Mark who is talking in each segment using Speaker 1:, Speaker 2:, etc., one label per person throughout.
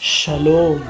Speaker 1: shalom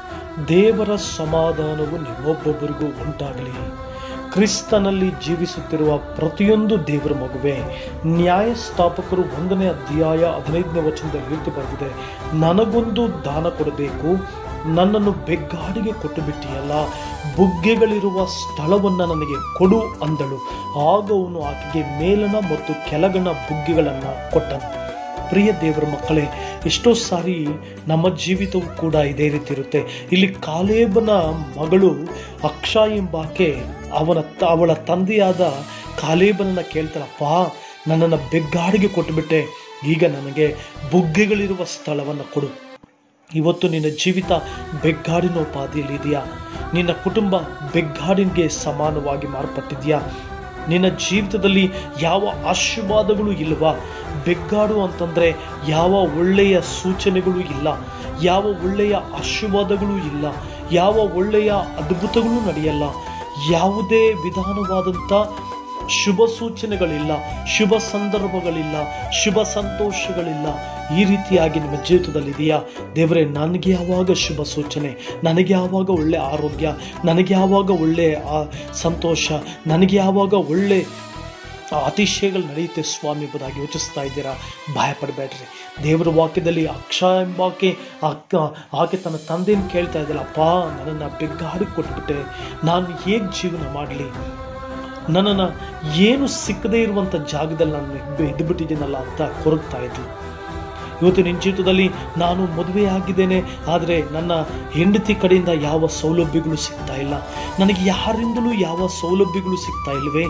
Speaker 1: ದೇವರ ಸಮಾಧಾನವು ನಿಮ್ಮೊಬ್ಬೊಬ್ಬರಿಗೂ ಉಂಟಾಗಲಿ ಕ್ರಿಸ್ತನಲ್ಲಿ ಜೀವಿಸುತ್ತಿರುವ ಪ್ರತಿಯೊಂದು ದೇವರ ಮಗುವೆ ನ್ಯಾಯಸ್ಥಾಪಕರು ಒಂದನೇ ಅಧ್ಯಾಯ ಹದಿನೈದನೇ ವಚನದಲ್ಲಿ ರೀತಿ ಬರೆದಿದೆ ನನಗೊಂದು ದಾನ ಕೊಡಬೇಕು ನನ್ನನ್ನು ಬೆಗ್ಗಾಡಿಗೆ ಕೊಟ್ಟು ಬಿಟ್ಟಿಯಲ್ಲ ಬುಗ್ಗೆಗಳಿರುವ ಸ್ಥಳವನ್ನು ನನಗೆ ಕೊಡು ಅಂದಳು ಆಗ ಅವನು ಆಕೆಗೆ ಮೇಲನ ಮತ್ತು ಕೆಳಗಣ ಬುಗ್ಗೆಗಳನ್ನು ಕೊಟ್ಟನು ಪ್ರಿಯ ದೇವರ ಮಕ್ಕಳೇ ಎಷ್ಟೋ ಸಾರಿ ನಮ್ಮ ಜೀವಿತವೂ ಕೂಡ ಇದೇ ರೀತಿ ಇರುತ್ತೆ ಇಲ್ಲಿ ಕಾಲೇಬನ ಮಗಳು ಅಕ್ಷ ಎಂಬಾಕೆ ಅವನ ತ- ಅವಳ ತಂದೆಯಾದ ಕಾಲೇಬನನ್ನ ಕೇಳ್ತಾಳಪ್ಪ ನನ್ನನ್ನು ಬೆಗ್ಗಾಡಿಗೆ ಕೊಟ್ಟುಬಿಟ್ಟೆ ಈಗ ನನಗೆ ಬುಗ್ಗೆಗಳಿರುವ ಸ್ಥಳವನ್ನು ಕೊಡು ಇವತ್ತು ನಿನ್ನ ಜೀವಿತ ಬೆಗ್ಗಾಡಿನ ಉಪಾಧಿಯಲ್ಲಿ ಇದೆಯಾ ನಿನ್ನ ಕುಟುಂಬ ಬೆಗ್ಗಾಡಿಗೆ ಸಮಾನವಾಗಿ ಮಾರ್ಪಟ್ಟಿದೆಯಾ ನಿನ್ನ ಜೀವಿತದಲ್ಲಿ ಯಾವ ಆಶೀರ್ವಾದಗಳು ಇಲ್ವಾ ಬೆಗ್ಗಾಡು ಅಂತಂದ್ರೆ ಯಾವ ಒಳ್ಳೆಯ ಸೂಚನೆಗಳು ಇಲ್ಲ ಯಾವ ಒಳ್ಳೆಯ ಆಶೀರ್ವಾದಗಳು ಇಲ್ಲ ಯಾವ ಒಳ್ಳೆಯ ಅದ್ಭುತಗಳು ನಡೆಯಲ್ಲ ಯಾವುದೇ ವಿಧಾನವಾದಂಥ ಶುಭ ಸೂಚನೆಗಳಿಲ್ಲ ಶುಭ ಸಂದರ್ಭಗಳಿಲ್ಲ ಶುಭ ಸಂತೋಷಗಳಿಲ್ಲ ಈ ರೀತಿಯಾಗಿ ನಿಮ್ಮ ಜೀವಿತದಲ್ಲಿ ಇದೆಯಾ ದೇವರೇ ನನಗೆ ಯಾವಾಗ ಶುಭ ಸೂಚನೆ ನನಗೆ ಯಾವಾಗ ಒಳ್ಳೆ ಆರೋಗ್ಯ ನನಗೆ ಯಾವಾಗ ಒಳ್ಳೆ ಆ ಸಂತೋಷ ನನಗೆ ಯಾವಾಗ ಒಳ್ಳೆ ಆ ಅತಿಶಯಗಳು ನಡೆಯುತ್ತೆ ಸ್ವಾಮಿ ಎಂಬುದಾಗಿ ಯೋಚಿಸ್ತಾ ಇದ್ದೀರಾ ಭಯ ಪಡಬೇಡ್ರಿ ದೇವರ ವಾಕ್ಯದಲ್ಲಿ ಅಕ್ಷ ಎಂಬಾಕೆ ಅಕ್ಕ ಆಕೆ ತನ್ನ ತಂದೆಯನ್ನು ಕೇಳ್ತಾ ಇದ್ದಲ್ಲ ಅಪ್ಪ ನನ್ನನ್ನು ಬೆಗ್ಗಾಡಿ ಕೊಟ್ಬಿಟ್ಟೆ ನಾನು ಹೇಗೆ ಜೀವನ ಮಾಡಲಿ ನನ್ನನ್ನು ಏನು ಸಿಕ್ಕದೇ ಇರುವಂಥ ಜಾಗದಲ್ಲಿ ನಾನು ಇದ್ದು ಬಿಟ್ಟಿದ್ದೀನಲ್ಲ ಅಂತ ಕೊರಗ್ತಾ ಇದ್ಲು ಇವತ್ತು ನಿನ್ನ ಜೀವಿತದಲ್ಲಿ ನಾನು ಮದುವೆ ಆಗಿದ್ದೇನೆ ಆದರೆ ನನ್ನ ಹೆಂಡತಿ ಕಡೆಯಿಂದ ಯಾವ ಸೌಲಭ್ಯಗಳು ಸಿಗ್ತಾ ಇಲ್ಲ ನನಗೆ ಯಾರಿಂದಲೂ ಯಾವ ಸೌಲಭ್ಯಗಳು ಸಿಗ್ತಾ ಇಲ್ವೇ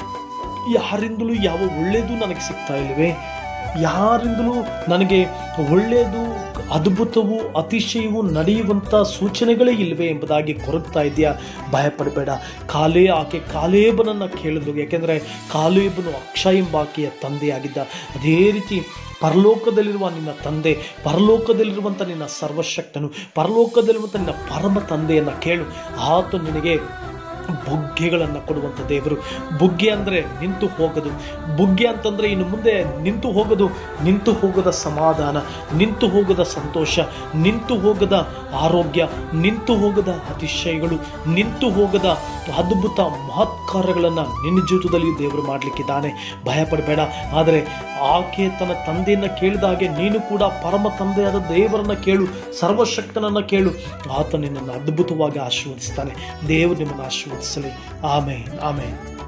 Speaker 1: ಯಾರಿಂದಲೂ ಯಾವ ಒಳ್ಳೆಯದು ನನಗೆ ಸಿಗ್ತಾ ಇಲ್ವೇ ಯಾರಿಂದಲೂ ನನಗೆ ಒಳ್ಳೆಯದು ಅದ್ಭುತವು ಅತಿಶಯವು ನಡೆಯುವಂಥ ಸೂಚನೆಗಳೇ ಇಲ್ವೇ ಎಂಬುದಾಗಿ ಕೊರಗ್ತಾ ಇದೆಯಾ ಭಯಪಡಬೇಡ ಕಾಲೇ ಆಕೆ ಕಾಲೇಬನನ್ನು ಕೇಳಿದ್ಲು ಯಾಕೆಂದರೆ ಕಾಲೇಬನು ಅಕ್ಷ ಎಂಬ ಆಕೆಯ ತಂದೆಯಾಗಿದ್ದ ಅದೇ ರೀತಿ ಪರಲೋಕದಲ್ಲಿರುವ ನಿನ್ನ ತಂದೆ ಪರಲೋಕದಲ್ಲಿರುವಂಥ ನಿನ್ನ ಸರ್ವಶಕ್ತನು ಪರಲೋಕದಲ್ಲಿರುವಂಥ ನಿನ್ನ ಪರಮ ತಂದೆಯನ್ನು ಕೇಳು ಆತ ನಿನಗೆ ಬುಗ್ಗೆಗಳನ್ನು ಕೊಡುವಂಥ ದೇವರು ಬುಗ್ಗೆ ಅಂದರೆ ನಿಂತು ಹೋಗೋದು ಬುಗ್ಗೆ ಅಂತಂದರೆ ಇನ್ನು ಮುಂದೆ ನಿಂತು ಹೋಗೋದು ನಿಂತು ಹೋಗದ ಸಮಾಧಾನ ನಿಂತು ಹೋಗದ ಸಂತೋಷ ನಿಂತು ಹೋಗದ ಆರೋಗ್ಯ ನಿಂತು ಹೋಗದ ಅತಿಶಯಗಳು ನಿಂತು ಹೋಗದ ಅದ್ಭುತ ಮಹತ್ಕಾರಗಳನ್ನು ನಿನ್ನ ಜೀವಿತದಲ್ಲಿ ದೇವರು ಮಾಡಲಿಕ್ಕಿದ್ದಾನೆ ಭಯಪಡಬೇಡ ಆದರೆ ಆಕೆ ತನ್ನ ತಂದೆಯನ್ನು ಕೇಳಿದ ಹಾಗೆ ನೀನು ಕೂಡ ಪರಮ ತಂದೆಯಾದ ದೇವರನ್ನ ಕೇಳು ಸರ್ವಶಕ್ತನನ್ನು ಕೇಳು ಆತ ನಿನ್ನನ್ನು ಅದ್ಭುತವಾಗಿ ಆಶೀರ್ವದಿಸ್ತಾನೆ ದೇವರು ನಿಮ್ಮನ್ನು ಆಶೀರ್ವದಿಸಲಿ ಆಮೇನ್ ಆಮೇನ್